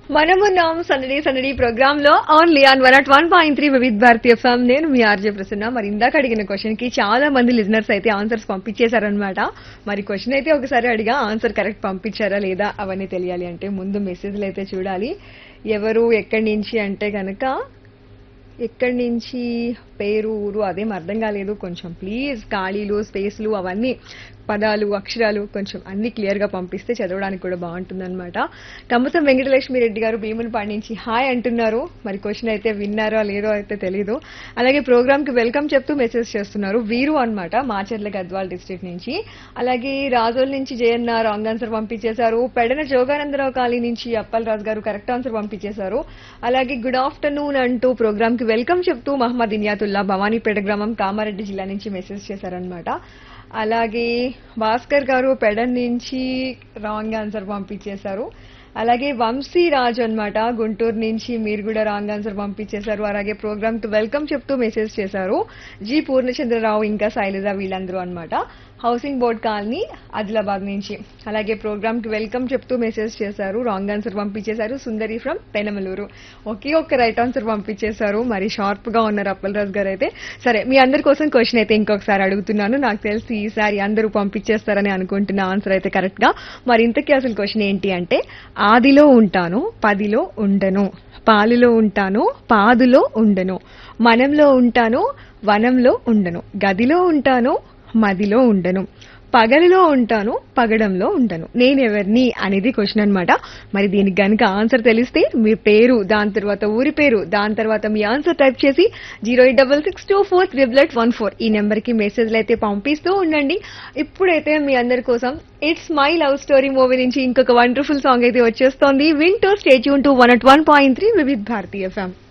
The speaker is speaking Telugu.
మనమున్నాం సందడి సందడి ప్రోగ్రామ్ లో only on one at one point three Vividh Bharati FM నేను మీ ఆర్జే ప్రసన్న మరి ఇందాక అడిగిన క్వశ్చన్ కి చాలా మంది లిజనర్స్ అయితే ఆన్సర్స్ పంపించేశారనమాట మరి క్వశ్చన్ అయితే ఒకసారి అడిగా ఆన్సర్ కరెక్ట్ పంపించారా లేదా అవన్నీ తెలియాలి అంటే ముందు మెసేజ్లు అయితే చూడాలి ఎవరు ఎక్కడి నుంచి అంటే కనుక ఎక్కడి నుంచి పేరు ఊరు అదేం అర్థం కాలేదు కొంచెం ప్లీజ్ ఖాళీలు స్పేస్లు అవన్నీ పదాలు అక్షరాలు కొంచెం అన్ని క్లియర్ గా పంపిస్తే చదవడానికి కూడా బాగుంటుందన్నమాట కమ్మసం వెంకటలక్ష్మి రెడ్డి గారు భీమునిపాడి నుంచి హాయ్ అంటున్నారు మరి క్వశ్చన్ అయితే విన్నారో లేదో అయితే తెలీదు అలాగే ప్రోగ్రామ్ కి వెల్కమ్ చెప్తూ మెసేజ్ చేస్తున్నారు వీరు అన్నమాట మాచర్ల గద్వాల్ డిస్ట్రిక్ట్ నుంచి అలాగే రాజోల్ నుంచి జయన్న రాంగ్ ఆన్సర్ పంపించేశారు పెడన జోగానందరావు కాలనీ నుంచి అప్పల్ రాజు గారు కరెక్ట్ ఆన్సర్ పంపించేశారు అలాగే గుడ్ ఆఫ్టర్నూన్ అంటూ ప్రోగ్రామ్ కి వెల్కమ్ చెప్తూ మహమ్మద్ ఇనియాతుల్లా భవానీపేట గ్రామం కామారెడ్డి జిల్లా నుంచి మెసేజ్ చేశారనమాట అలాగే భాస్కర్ గారు పెడన్ నుంచి రాంగ్ ఆన్సర్ పంపించేశారు అలాగే వంశీ రాజు అన్నమాట గుంటూరు నుంచి మీరు కూడా రాంగ్ ఆన్సర్ పంపించేశారు అలాగే ప్రోగ్రామ్ కి వెల్కమ్ చెప్తూ మెసేజ్ చేశారు జి పూర్ణచంద్రరావు ఇంకా శైలజ వీళ్ళందరూ అన్నమాట హౌసింగ్ బోర్డ్ కాలనీ ఆదిలాబాద్ నుంచి అలాగే ప్రోగ్రామ్ కి వెల్కమ్ చెప్తూ మెసేజ్ చేశారు రాంగ్ ఆన్సర్ పంపించేశారు సుందరి ఫ్రమ్ పెనమలూరు ఒకే ఒక్క రైట్ ఆన్సర్ పంపించేశారు మరి షార్ప్ గా ఉన్నారు అప్పలరాజు గారు అయితే సరే మీ అందరి కోసం క్వశ్చన్ అయితే ఇంకొకసారి అడుగుతున్నాను నాకు తెలిసి ఈసారి అందరూ పంపించేస్తారని అనుకుంటున్న ఆన్సర్ అయితే కరెక్ట్ గా మరి ఇంతకీ అసలు క్వశ్చన్ ఏంటి అంటే ఆదిలో ఉంటాను పదిలో ఉండను పాలులో ఉంటాను పాదులో ఉండను మనంలో ఉంటాను వనంలో ఉండను గదిలో ఉంటాను మదిలో ఉండను పగలిలో ఉంటాను పగడంలో ఉండను నేనెవరిని అనేది క్వశ్చన్ అన్నమాట మరి దీనికి గనుక ఆన్సర్ తెలిస్తే మీ పేరు దాని తర్వాత ఊరి పేరు దాని తర్వాత మీ ఆన్సర్ టైప్ చేసి zero eight double six two four triple one four ఈ నెంబర్ కి మెసేజ్లు అయితే పంపిస్తూ ఉండండి ఇప్పుడైతే మీ అందరి కోసం it's my love story movie నుంచి ఇంకొక వండర్ఫుల్ సాంగ్ అయితే వచ్చేస్తోంది వింటూ stay tuned to one at one point three Vividh Bharati FM